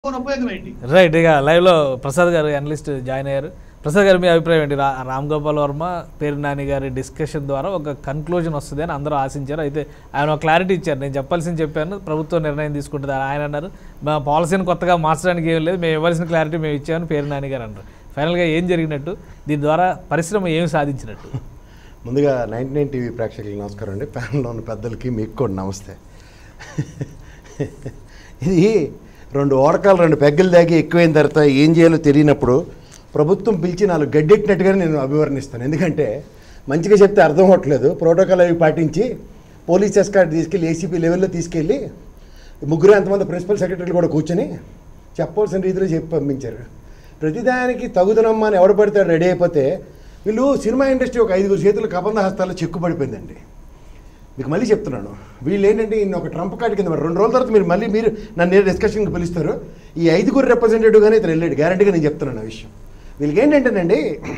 ఉన్న ఉపయోగం ఏంటి రైట్ ఇక లైవ్లో ప్రసాద్ గారు అనలిస్ట్ జాయిన్ అయ్యారు ప్రసాద్ గారు మీ అభిప్రాయం ఏంటి రా- రామ్ గోపాల్ వర్మ పేరు నాని గారి డిస్కషన్ ద్వారా ఒక కన్క్లూజన్ వస్తుంది అని అందరూ ఆశించారు అయితే ఆయన ఒక క్లారిటీ ఇచ్చారు నేను చెప్పాల్సింది చెప్పాను ప్రభుత్వం నిర్ణయం తీసుకుంటుంది అని ఆయన అన్నారు మా పాలసీని కొత్తగా మార్చడానికి ఏం లేదు మేము ఇవ్వాల్సిన క్లారిటీ మేము ఇచ్చామని పేరు నాని గారు అన్నారు ఫైనల్గా ఏం జరిగినట్టు దీని ద్వారా పరిశ్రమ ఏం సాధించినట్టు ముందుగా నైన్టీ నైన్ టీవీ ప్రేక్షకులకు నమస్కారం అండి ప్యానల్లో ఉన్న పెద్దలకి మీకు కూడా నమస్తే ఇది రెండు ఓరకాలు రెండు పెగ్గలు దాగి ఎక్కువైన తర్వాత ఏం చేయాలో తెలియనప్పుడు ప్రభుత్వం పిలిచి నాలుగు గడ్డెట్టినట్టుగా నేను అభివర్ణిస్తాను ఎందుకంటే మంచిగా చెప్తే అర్థం అవ్వట్లేదు ప్రోటోకాల్ అవి పాటించి పోలీస్ ఎస్కార్ట్ తీసుకెళ్ళి ఏసీపీ లెవెల్లో తీసుకెళ్ళి ముగ్గురు ఎంతమంది ప్రిన్సిపల్ సెక్రటరీలు కూడా కూర్చొని చెప్పవలసిన రీతిలో చెప్పి పంపించారు ప్రతిదానికి తగుదనమ్మా అని ఎవడ పడితే రెడీ అయిపోతే వీళ్ళు సినిమా ఇండస్ట్రీ ఒక ఐదుగురు చేతులు కబంధ హస్తాల్లో చిక్కుపడిపోయిందండి మీకు మళ్ళీ చెప్తున్నాను వీళ్ళు ఏంటంటే ఇన్ని ఒక ట్రంప్ కార్డు కింద మరి రెండు రోజుల తర్వాత మీరు మళ్ళీ మీరు నన్ను నేను డిస్కషన్కి పిలుస్తారు ఈ ఐదుగురు రిప్రజెంటేటివ్గానే ఇతను వెళ్ళాడు గ్యారంటీగా నేను చెప్తున్నాను ఆ విషయం వీళ్ళకి ఏంటంటేనండి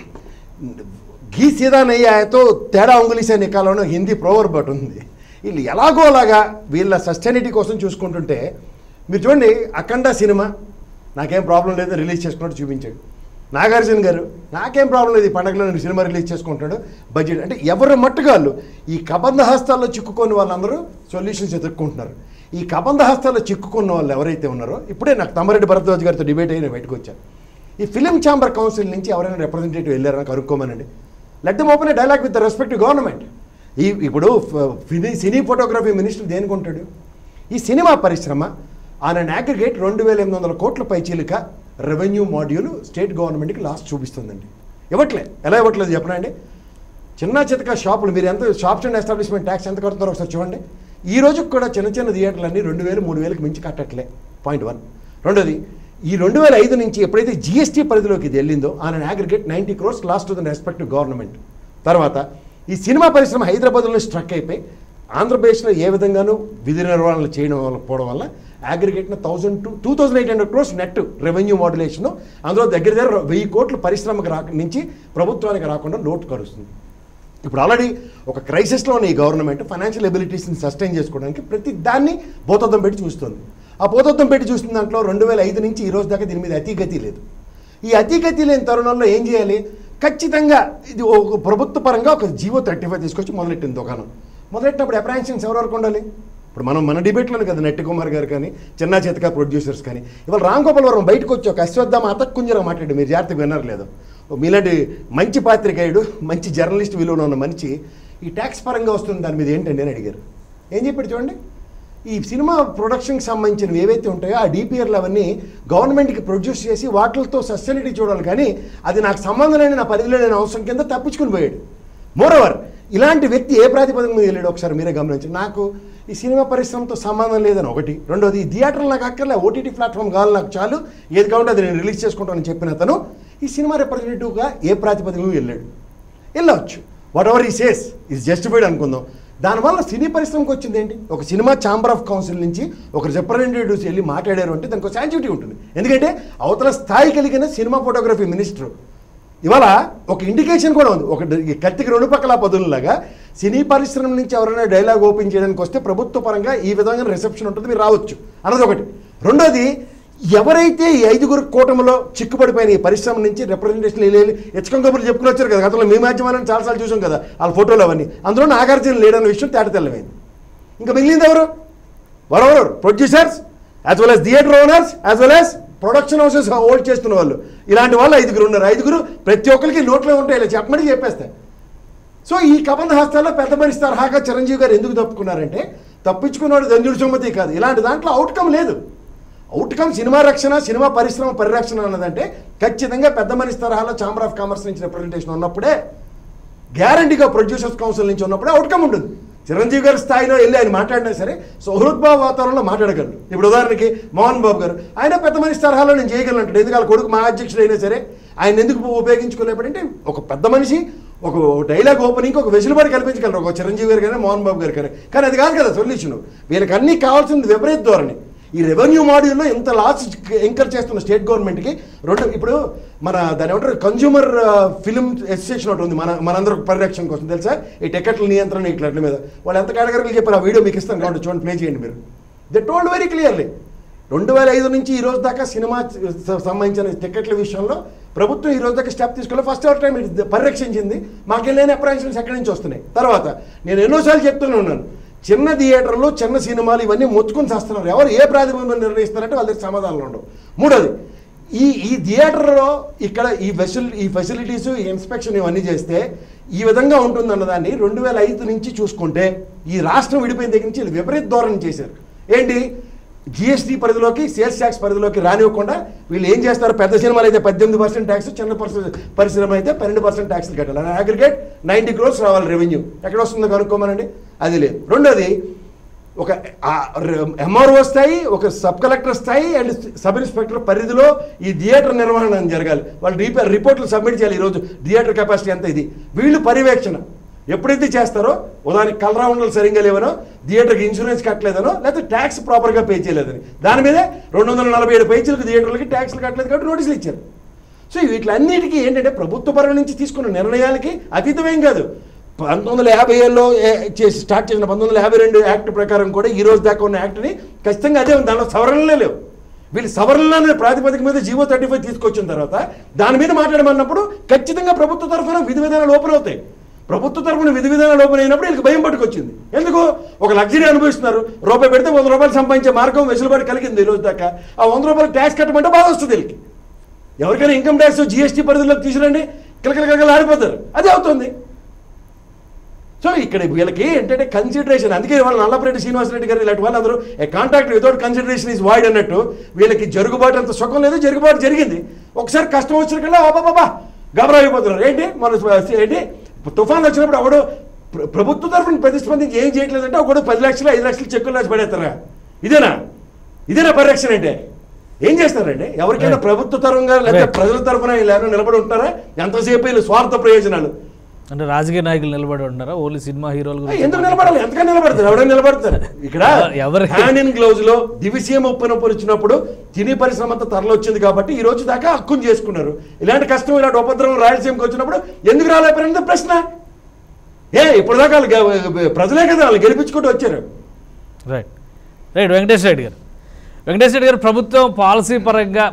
ఘీ సీదా నయ్యాతో తేడా ఉంగులీసే నికాలను హిందీ ప్రోవర్ బట్ ఉంది వీళ్ళు ఎలాగో అలాగా వీళ్ళ సస్టైనిటీ కోసం చూసుకుంటుంటే మీరు చూడండి అఖండ సినిమా నాకేం ప్రాబ్లం లేదు రిలీజ్ చేసుకున్నట్టు చూపించాడు నాగార్జున గారు నాకేం ప్రాబ్లం లేదు ఈ పండగలో నేను సినిమా రిలీజ్ చేసుకుంటాడు బడ్జెట్ అంటే ఎవరు మట్టుగాళ్ళు ఈ కబంధ హస్తాల్లో చిక్కుకొని వాళ్ళందరూ సొల్యూషన్స్ ఎదుర్కొంటున్నారు ఈ కబంధ హస్తాల్లో చిక్కుకున్న వాళ్ళు ఎవరైతే ఉన్నారో ఇప్పుడే నాకు తమ్మారెడ్డి భరద్వాజ్ గారితో డిబేట్ అయ్యి నేను బయటకు వచ్చాను ఈ ఫిలిం ఛాంబర్ కౌన్సిల్ నుంచి ఎవరైనా రిప్రజెంటేటివ్ వెళ్ళారని కనుక్కోమనండి let them open dialogue with respect government ఈ ఇప్పుడు ఫ- ఫిని- సినీ ఫోటోగ్రఫీ మినిస్టర్ దేనికి ఉంటాడు ఈ సినిమా పరిశ్రమ ఆన్ అన్ అగ్రిగేట్ రెండు వేల ఎనిమిది వందల కోట్ల పైచీలిక రెవెన్యూ మాడ్యూల్ స్టేట్ గవర్నమెంట్కి లాస్ట్ చూపిస్తుందండి ఇవ్వట్లే ఎలా ఇవ్వట్లేదు చెప్పనండి చిన్న చితక షాపులు మీరు ఎంత షాప్స్ అండ్ ఎస్టాబ్లిష్మెంట్ ట్యాక్స్ ఎంత కడుతున్నారో ఒకసారి చూడండి ఈ రోజుకి కూడా చిన్న చిన్న థియేటర్లు అన్నీ రెండు వేలు మూడు వేలకు మించి కట్టట్లే పాయింట్ వన్ రెండోది ఈ రెండు వేల ఐదు నుంచి ఎప్పుడైతే జిఎస్టీ పరిధిలోకి ఇది వెళ్ళిందో on an aggregate ninety crores lost to the respect government తర్వాత ఈ సినిమా పరిశ్రమ హైదరాబాద్లో స్ట్రక్ అయిపోయి ఆంధ్రప్రదేశ్లో ఏ విధంగానూ విధి నిర్వహణలు చేయడం వల్ల పోవడం వల్ల అగ్రిగేట్న thousand to two thousand eight hundred crores net revenue modulation అందులో దగ్గర దగ్గర వెయ్యి కోట్లు పరిశ్రమకు రా నుంచి ప్రభుత్వానికి రాకుండా లోటు కరుస్తుంది ఇప్పుడు ఆల్రెడీ ఒక క్రైసిస్లో ఉన్న ఈ గవర్నమెంట్ ఫైనాన్షియల్ ఎబిలిటీస్ని సస్టైన్ చేసుకోవడానికి ప్రతి దాన్ని భూతత్వం పెట్టి చూస్తుంది ఆ భూతత్వం పెట్టి చూస్తున్న దాంట్లో రెండు వేల ఐదు నుంచి ఈ రోజు దాకా దీని మీద అతిగతి లేదు ఈ అతిగతి లేని తరుణంలో ఏం చేయాలి ఖచ్చితంగా ఇది ఒక ప్రభుత్వ పరంగా ఒక జీవో థర్టీ ఫైవ్ తీసుకొచ్చి మొదలెట్టింది దుకాణం మొదలెట్టినప్పుడు అప్రాన్షన్స్ ఎవరు వరకు ఉండాలి ఇప్పుడు మనం మన డిబేట్లోనే కదా నెట్టి కుమార్ గారు కానీ చిన్న చేతక ప్రొడ్యూసర్స్ కానీ ఇవాళ రామ్ గోపాల్ వర్మ బయటకు వచ్చి ఒక అశ్వత్థామ అతక్కుంజరా మాట్లాడి మీరు జాగ్రత్తగా విన్నారు లేదు మీలాంటి మంచి పాత్రికేయుడు మంచి జర్నలిస్ట్ విలువలో ఉన్న మనిషి ఈ ట్యాక్స్ పరంగా వస్తుంది దాని మీద ఏంటండి అని అడిగారు ఏం చెప్పాడు చూడండి ఈ సినిమా ప్రొడక్షన్కి సంబంధించినవి ఏవైతే ఉంటాయో ఆ డిపిఆర్లు అవన్నీ గవర్నమెంట్కి ప్రొడ్యూస్ చేసి వాటితో సస్టైనిటీ చూడాలి కానీ అది నాకు సంబంధం లేని నా పరిధిలో లేని అవసరం కింద తప్పించుకుని పోయాడు మోరోవర్ ఇలాంటి వ్యక్తి ఏ ప్రాతిపదిక మీద వెళ్ళాడు ఒకసారి మీరే గమనించండి నాకు ఈ సినిమా పరిశ్రమతో సంబంధం లేదని ఒకటి రెండోది ఈ థియేటర్లు నాకు అక్కర్లే ఓటీటీ ప్లాట్ఫామ్ కావాలి నాకు చాలు ఏది కావాలంటే అది నేను రిలీజ్ చేసుకుంటానని చెప్పిన అతను ఈ సినిమా రిప్రజెంటేటివ్గా ఏ ప్రాతిపదిక మీద వెళ్ళాడు వెళ్ళవచ్చు వాట్ ఎవర్ ఈ సేస్ ఇస్ జస్టిఫైడ్ అనుకుందాం దానివల్ల సినీ పరిశ్రమకు వచ్చింది ఏంటి ఒక సినిమా ఛాంబర్ ఆఫ్ కౌన్సిల్ నుంచి ఒక రిప్రజెంటేటివ్స్ వెళ్ళి మాట్లాడారు అంటే దానికి ఒక శాంటిటీ ఉంటుంది ఎందుకంటే అవతల స్థాయి కలిగిన సినిమా ఫోటోగ్రఫీ మినిస్టర్ ఇవాళ ఒక ఇండికేషన్ కూడా ఉంది ఒక డ- ఈ కత్తికి రెండు పక్కల పదులలాగా సినీ పరిశ్రమ నుంచి ఎవరైనా డైలాగ్ ఓపెన్ చేయడానికి వస్తే ప్రభుత్వ పరంగా ఈ విధంగా రిసెప్షన్ ఉంటుంది మీరు రావచ్చు అన్నది ఒకటి రెండోది ఎవరైతే ఈ ఐదుగురు కూటమిలో చిక్కుపడిపోయిన ఈ పరిశ్రమ నుంచి రిప్రజెంటేషన్ వెళ్ళి హెచ్చకం కబుర్లు చెప్పుకుని వచ్చారు కదా గతంలో మీ మాధ్యమాలను చాలాసార్లు చూసాం కదా వాళ్ళ ఫోటోలు అవన్నీ అందులో నాగార్జున లేడన్న విషయం తేట తెల్లమైంది ఇంకా మిగిలింది ఎవరు వరెవరు producers as well as theatre owners as well as production houses hold చేస్తున్న వాళ్ళు ఇలాంటి వాళ్ళు ఐదుగురు ఉన్నారు ఐదుగురు ప్రతి ఒక్కరికి నోట్లో ఉంటాయి ఇలా చెప్పమని చెప్పేస్తే సో ఈ కబంధ హస్తాల్లో పెద్ద మనిషి తరహాగా చిరంజీవి గారు ఎందుకు తప్పుకున్నారంటే తప్పించుకున్నాడు దంజుడు సుమతి కాదు ఇలాంటి దాంట్లో అవుట్కమ్ లేదు అవుట్కమ్ సినిమా రక్షణ సినిమా పరిశ్రమ పరిరక్షణ అన్నదంటే ఖచ్చితంగా పెద్ద మనిషి తరహాలో ఛాంబర్ ఆఫ్ కామర్స్ నుంచి రిప్రజెంటేషన్ ఉన్నప్పుడే గ్యారంటీగా ప్రొడ్యూసర్స్ కౌన్సిల్ నుంచి ఉన్నప్పుడే అవుట్కమ్ ఉంటుంది చిరంజీవి గారి స్థాయిలో వెళ్ళి ఆయన మాట్లాడినా సరే సౌహృద్భావ వాతావరణంలో మాట్లాడగలరు ఇప్పుడు ఉదాహరణకి మోహన్ బాబు గారు ఆయన పెద్ద మనిషి తరహాలో నేను చేయగలను అంటాడు ఎందుకు వాళ్ళ కొడుకు మా అధ్యక్షుడు అయినా సరే ఆయన ఎందుకు ఉపయోగించుకోలేపడంటే ఒక పెద్ద మనిషి ఒక డైలాగ్ ఓపెనింగ్ ఒక వెసులుబాటు కల్పించగలరు ఒక చిరంజీవి గారు కానీ మోహన్ బాబు గారు కానీ కానీ అది కాదు కదా సొల్యూషన్ వీళ్ళకి అన్నీ కావాల్సింది విపరీత ధోరణి ఈ రెవెన్యూ మాడ్యూల్లో ఇంత లాస్ ఎంకర్ చేస్తున్న స్టేట్ గవర్నమెంట్కి రెండు ఇప్పుడు మన దాని ఏమంటారు కన్జ్యూమర్ ఫిలిం అసోసియేషన్ ఒకటి ఉంది మన మనందరూ పరిరక్షణ కోసం తెలుసా ఈ టికెట్ల నియంత్రణ ఇట్ల మీద వాళ్ళు ఎంత కేటగిరీలు చెప్పారు ఆ వీడియో మీకు ఇస్తాను కాబట్టి చూడండి ప్లే చేయండి మీరు దే టోల్డ్ వెరీ క్లియర్లీ రెండు వేల ఐదు నుంచి ఈ రోజు దాకా సినిమా స- సంబంధించిన టికెట్ల విషయంలో ప్రభుత్వం ఈ రోజు దాకా స్టెప్ తీసుకోవాలి ఫస్ట్ ఎవర్ టైం ఇది పరిరక్షించింది మాకెళ్ళైన అప్రహెన్షన్స్ ఎక్కడి నుంచి వస్తున్నాయి తర్వాత నేను ఎన్నోసార్లు చెప్తూనే ఉన్నాను చిన్న థియేటర్లు చిన్న సినిమాలు ఇవన్నీ మొత్తుకుని చేస్తున్నారు ఎవరు ఏ ప్రాతిపదికన నిర్ణయిస్తారంటే వాళ్ళ దగ్గర సమాధానాలు ఉండవు మూడోది ఈ ఈ థియేటర్లో ఇక్కడ ఈ ఫెసిలి ఈ ఫెసిలిటీస్ ఈ ఇన్స్పెక్షన్ ఇవన్నీ చేస్తే ఈ విధంగా ఉంటుందన్న దాన్ని రెండు వేల ఐదు నుంచి చూసుకుంటే ఈ రాష్ట్రం విడిపోయిన దగ్గర నుంచి వీళ్ళు విపరీత ధోరణి చేశారు ఏంటి జిఎస్టీ పరిధిలోకి సేల్స్ ట్యాక్స్ పరిధిలోకి రానివ్వకుండా వీళ్ళు ఏం చేస్తారు పెద్ద సినిమాలు అయితే పద్దెనిమిది పర్సెంట్ ట్యాక్స్ చిన్న పర్సెంట్ పరిశ్రమ అయితే పన్నెండు పర్సెంట్ ట్యాక్స్లు కట్టాలి అగ్రిగేట్ నైంటీ క్రోర్స్ రావాలి రెవెన్యూ ఎక్కడ వస్తుందో కనుక్కోమనండి అది లేదు రెండోది ఒక ఎంఆర్ఓ స్థాయి ఒక సబ్ కలెక్టర్ స్థాయి అండ్ సబ్ ఇన్స్పెక్టర్ పరిధిలో ఈ థియేటర్ నిర్వహణ జరగాలి వాళ్ళు రిపేర్ రిపోర్ట్లు సబ్మిట్ చేయాలి ఈరోజు థియేటర్ కెపాసిటీ ఎంత ఇది వీళ్ళు పర్యవేక్షణ ఎప్పుడైతే చేస్తారో ఉదాహరణకి కలరా ఉండలు సరిగ్గా లేవనో థియేటర్కి ఇన్సూరెన్స్ కట్టలేదనో లేకపోతే ట్యాక్స్ ప్రాపర్గా పే చేయలేదని దాని మీదే రెండు వందల నలభై ఏడు పైచలకు థియేటర్లకి ట్యాక్స్లు కట్టలేదు కాబట్టి నోటీసులు ఇచ్చారు సో వీటిలన్నిటికీ ఏంటంటే ప్రభుత్వ పరం నుంచి తీసుకున్న నిర్ణయాలకి అతీతమేం కాదు పంతొమ్మిది వందల యాభై ఏళ్ళలో ఏ- చేసి స్టార్ట్ చేసిన పంతొమ్మిది వందల యాభై రెండు యాక్ట్ ప్రకారం కూడా ఈ రోజు దాకా ఉన్న యాక్ట్ని ఖచ్చితంగా అదే ఉంది దాంట్లో సవరణలే లేవు వీళ్ళు సవరణలు అనే ప్రాతిపదిక మీద జీవో థర్టీ ఫైవ్ తీసుకొచ్చిన తర్వాత దాని మీద మాట్లాడమన్నప్పుడు ఖచ్చితంగా ప్రభుత్వ తరఫున విధి విధానాలు ఓపెన్ అవుతాయి ప్రభుత్వ తరఫున విధి విధానాలు ఓపెన్ అయినప్పుడు వీళ్ళకి భయం పట్టుకొచ్చింది ఎందుకు ఒక లగ్జరీ అనుభవిస్తున్నారు రూపాయి పెడితే వంద రూపాయలు సంపాదించే మార్గం వెసులుబాటు కలిగింది ఈ రోజు దాకా ఆ వంద రూపాయలు ట్యాక్స్ కట్టమంటే బాధ వస్తుంది వీళ్ళకి ఎవరికైనా ఇన్కమ్ ట్యాక్స్ జిఎస్టీ పరిధిలోకి తీసుకురండి కిలకల కిలకల ఆడిపోతారు అదే అవుతుంది సో ఇక్కడ వీళ్ళకి ఏంటంటే కన్సిడరేషన్ అందుకే వాళ్ళు నల్లపరెడ్డి శ్రీనివాసరెడ్డి గారు ఇలాంటి వాళ్ళందరూ a contract without consideration is void అన్నట్టు వీళ్ళకి జరుగుబాటు అంత సుఖం లేదు జరుగుబాటు జరిగింది ఒకసారి కష్టం వచ్చిన కల్లా బాబా గబరా అయిపోతున్నారు ఏంటి మన ఏంటి తుఫాన్ వచ్చినప్పుడు ఒకడు ప్ర- ప్రభుత్వ తరఫున ప్రతిస్పందించి ఏం చేయట్లేదంటే ఒకడు పది లక్షలు ఐదు లక్షలు చెక్కులు రాసి పడేస్తారా ఇదేనా ఇదేనా పరిరక్షణ అంటే ఏం చేస్తారండి ఎవరికైనా Right. ప్రభుత్వ తరంగా లేకపోతే Right. ప్రజల తరఫున ఇలా నిలబడి ఉంటారా ఎంతసేపు వీళ్ళు స్వార్థ ప్రయోజనాలు అంటే రాజకీయ నాయకులు నిలబడి ఉన్నారా ఓన్లీ సినిమా హీరోల ఆ, గురించి ఎందుకు నిలబడాలి ఎంతగా నిలబడతారు ఎవరైనా నిలబడతారు ఇక్కడ ఎవ- ఎవరు- హ్యాండ్ ఇన్ గ్లౌజ్ లో దివిసీయం ఉప్పు నొప్పులు వచ్చినప్పుడు తిని పరిశ్రమ అంతా తరలొచ్చింది కాబట్టి ఈ రోజు దాకా హక్కును చేసుకున్నారు ఇలాంటి కష్టం ఇలాంటి ఉపద్రవం రాయలసీమకి వచ్చినప్పుడు ఎందుకు రాలేకపోయినది ప్రశ్న ఏ ఇప్పుడు దాకా వాళ్ళు గె- ప్రజలే కదా వాళ్ళు గెలిపించుకుంటూ వచ్చారు రైట్ రైట్ వెంకటేష్ రెడ్డి గారు వెంకటేష్ రెడ్డి గారు ప్రభుత్వం పాలసీ పరంగా